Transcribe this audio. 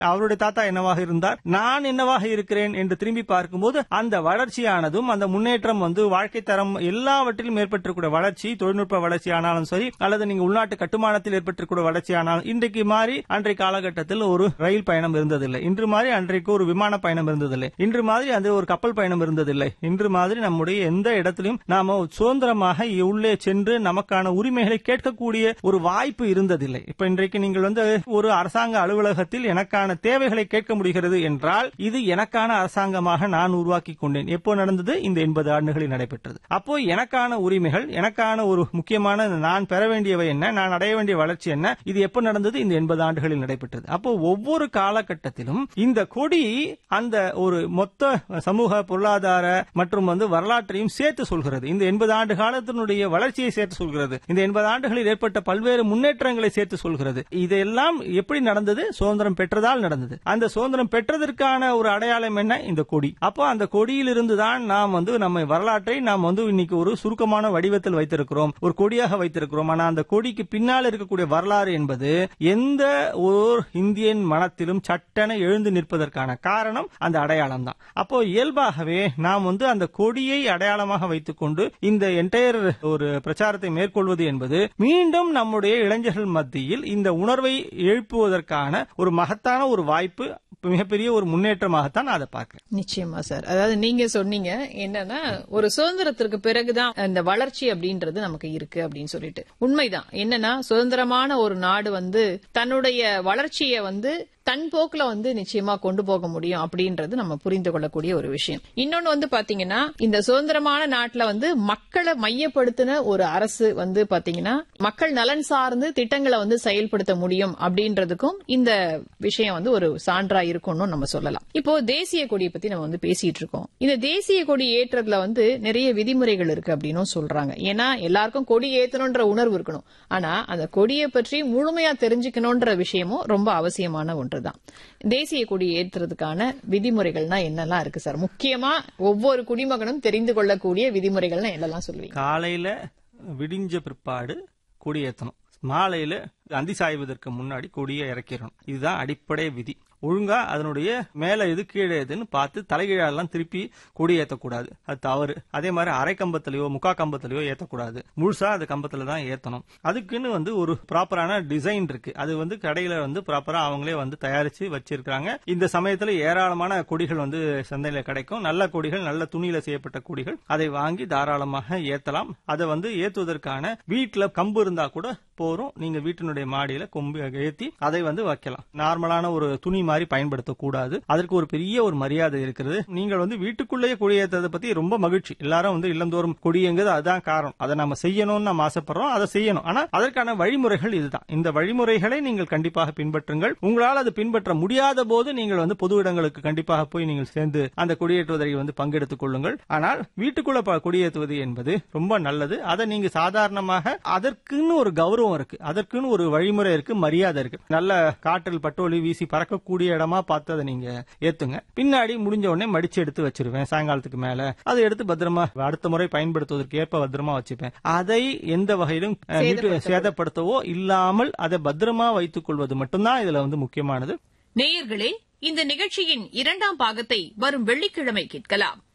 அவருடைய தாத்தா என்னவாக இருந்தார் நான் என்னவாக இருக்கிறேன் என்று திரும்பி பார்க்கும்போது அந்த வளர்ச்சியானதும் அந்த முன்னேற்றம் வந்து வாழ்க்கை தரம் எல்லாவற்றிலும் ஏற்பட்டிருக்கூடிய வளர்ச்சி தொழில்நுட்ப வளர்ச்சி ஆனாலும் சரி அல்லது நீங்க உள்நாட்டு கட்டுமானத்தில் ஏற்பட்டிருக்கூடிய வளர்ச்சி ஆனாலும் இன்றைக்கு மாறி அன்றைய காலகட்டத்தில் ஒரு ரயில் பயணம் இருந்ததில்லை இன்று மாதிரி அன்றைக்கு ஒரு விமான பயணம் இருந்ததில்லை இன்று மாதிரி அது ஒரு கப்பல் பயணம் இருந்ததில்லை இன்று மாதிரி நம்முடைய எந்த இடத்திலும் நாம சுதந்திரமாக உள்ளே சென்று நமக்கான உரிமைகளை கேட்கக்கூடிய ஒரு வாய்ப்பு இருந்ததில்லை இப்ப இன்றைக்கு நீங்கள் வந்து ஒரு அரசாங்க அலுவலகத்தில் எனக்கான தேவைகளை கேட்க முடிகிறது என்றால் இது எனக்கான அரசாங்கமாக நான் உருவாக்கி கொண்டேன் எப்போ நடந்தது இந்த எண்பது ஆண்டுகளில் நடைபெற்றது அப்போ எனக்கான உரிமைகள் எனக்கான ஒரு முக்கியமான நான் பெற வேண்டியவை என்ன நான் அடைய வேண்டிய வளர்ச்சி என்ன இது எப்போ நடந்தது இந்த எண்பது ஆண்டுகளில் நடைபெற்றது அப்போ ஒவ்வொரு காலகட்டத்திலும் இந்த கொடி அந்த ஒரு மொத்த சமூக பொருளாதார மற்றும் வந்து வரலாற்றையும் சேர்த்து சொல்கிறது இந்த எண்பது ஆண்டு காலத்தினுடைய வளர்ச்சியை சேர்த்து சொல்கிறது இந்த எண்பது ஆண்டுகளில் ஏற்பட்ட பல்வேறு முன்னேற்றங்களை சேர்த்து சொல்கிறது இதெல்லாம் எப்படி நடந்தது சுதந்திரம் பெற்றதால் நடந்தது அந்த சுதந்திரம் பெற்றதற்கான ஒரு அடையாளம் என்ன இந்த கொடி அப்போ அந்த கொடியிலிருந்து தான் நாம் வந்து நம்ம வரலாற்றை நாம் வந்து இன்னைக்கு ஒரு சுருக்கமான வடிவத்தில் வைத்திருக்கிறோம் ஒரு கொடியாக வைத்திருக்கிறோம் ஆனா அந்த கொடிக்கு பின்னால் இருக்கக்கூடிய வரலாறு என்பது எந்த ஓர் இந்தியன் மனத்திலும் சட்டென எழுந்து நிற்பதற்கான காரணம் அந்த அடையாளம் தான் அப்போ இயல்பாகவே நாம் வந்து அந்த கொடியை அடையாளமாக வைத்துக்கொண்டு இந்த என்டையர் ஒரு பிரச்சாரத்தை மேற்கொள்வது என்பது மீண்டும் நம்முடைய இளைஞர்கள் மத்தியில் இந்த உணர்வை எழுப்புவதற்கான ஒரு மகத்தான ஒரு வாய்ப்பு மிகப்பெரிய ஒரு முன்னேற்றமாகத்தான் நான் அதை பார்க்கிறேன் நிச்சயமா சார் அதாவது நீங்க சொன்னீங்க என்னன்னா ஒரு சுதந்திரத்திற்கு பிறகுதான் இந்த வளர்ச்சி அப்படின்றது நமக்கு இருக்கு அப்படின்னு சொல்லிட்டு உண்மைதான் என்னன்னா சுதந்திரமான ஒரு நாடு வந்து தன்னுடைய வளர்ச்சியை வந்து தன் போக்குல வந்து நிச்சயமா கொண்டு போக முடியும் அப்படின்றது நம்ம புரிந்து கொள்ளக்கூடிய ஒரு விஷயம் இன்னொன்னு வந்து பாத்தீங்கன்னா இந்த சுதந்திரமான நாட்டுல வந்து மக்களை மையப்படுத்தின ஒரு அரசு வந்து பாத்தீங்கன்னா மக்கள் நலன் சார்ந்து திட்டங்களை வந்து செயல்படுத்த முடியும் அப்படின்றதுக்கும் இந்த விஷயம் வந்து ஒரு சான்றா இருக்கும்னு நம்ம சொல்லலாம் இப்போ தேசிய கொடியை பத்தி நம்ம வந்து பேசிட்டு இருக்கோம் இந்த தேசிய கொடி ஏற்றதுல வந்து நிறைய விதிமுறைகள் இருக்கு அப்படின்னும் சொல்றாங்க ஏன்னா எல்லாருக்கும் கொடி ஏத்தணும்ன்ற உணர்வு இருக்கணும் ஆனா அந்த கொடியை பற்றி முழுமையா தெரிஞ்சுக்கணும்ன்ற விஷயமும் ரொம்ப அவசியமான ஒன்று ஒன்றுதான் தேசிய கொடி ஏற்றுறதுக்கான விதிமுறைகள்னா என்னெல்லாம் இருக்கு சார் முக்கியமா ஒவ்வொரு குடிமகனும் தெரிந்து கொள்ளக்கூடிய விதிமுறைகள்னா என்னெல்லாம் சொல்லுவீங்க காலையில விடிஞ்ச பிற்பாடு கொடி ஏத்தணும் மாலையில அந்தி சாய்வதற்கு முன்னாடி கொடியை இறக்கிடணும் இதுதான் அடிப்படை விதி ஒழுங்கா அதனுடைய மேல எது கீழே எதுன்னு பார்த்து தலைகீழெல்லாம் திருப்பி கொடி ஏத்தக்கூடாது அது தவறு அதே மாதிரி அரை கம்பத்திலயோ முக்கா கம்பத்திலயோ ஏத்தக்கூடாது முழுசா அது கம்பத்துல தான் ஏத்தணும் அதுக்குன்னு வந்து ஒரு ப்ராப்பரான டிசைன் இருக்கு அது வந்து கடையில வந்து ப்ராப்பரா அவங்களே வந்து தயாரிச்சு வச்சிருக்காங்க இந்த சமயத்துல ஏராளமான கொடிகள் வந்து சந்தையில கிடைக்கும் நல்ல கொடிகள் நல்ல துணியில செய்யப்பட்ட கொடிகள் அதை வாங்கி தாராளமாக ஏத்தலாம் அதை வந்து ஏத்துவதற்கான வீட்டுல கம்பு இருந்தா கூட போறோம் நீங்க வீட்டினுடைய மாடியில கொம்பு ஏத்தி அதை வந்து வைக்கலாம் நார்மலான ஒரு துணி மாதிரி பயன்படுத்தக்கூடாது அதற்கு ஒரு பெரிய ஒரு மரியாதை இருக்கிறது நீங்கள் வந்து வீட்டுக்குள்ளேயே கொடியேற்றதை பத்தி ரொம்ப மகிழ்ச்சி எல்லாரும் வந்து இல்லந்தோறும் கொடியேங்கிறது அதுதான் காரணம் அதை நம்ம செய்யணும்னு நம்ம ஆசைப்படுறோம் அதை செய்யணும் ஆனா அதற்கான வழிமுறைகள் இதுதான் இந்த வழிமுறைகளை நீங்கள் கண்டிப்பாக பின்பற்றுங்கள் உங்களால் அது பின்பற்ற முடியாத போது நீங்கள் வந்து பொது இடங்களுக்கு கண்டிப்பாக போய் நீங்கள் சேர்ந்து அந்த கொடியேற்றுவதை வந்து பங்கெடுத்துக் கொள்ளுங்கள் ஆனால் வீட்டுக்குள்ள ப- கொடியேற்றுவது என்பது ரொம்ப நல்லது அதை நீங்க சாதாரணமாக அதற்குன்னு ஒரு கௌரவம் இருக்கு அதற்குன்னு ஒரு வழிமுறை இருக்கு மரியாதை இருக்கு நல்ல காற்றில் பட்டோலி வீசி பறக்கக்கூடிய இடமா பார்த்து அதை நீங்க ஏத்துங்க பின்னாடி முடிஞ்ச உடனே மடிச்சு எடுத்து வச்சிருவேன் சாயங்காலத்துக்கு மேல அதை எடுத்து பத்திரமா அடுத்த முறை பயன்படுத்துவதற்கு ஏற்ப பத்திரமா வச்சுப்பேன் அதை எந்த வகையிலும் அஹ், வீட்டு- சேதப்படுத்தவோ இல்லாமல் அதை பத்திரமா வைத்துக் கொள்வது மட்டும்தான் இதுல வந்து முக்கியமானது நேயர்களே இந்த நிகழ்ச்சியின் இரண்டாம் பாகத்தை வரும் வெள்ளிக்கிழமை கேட்கலாம்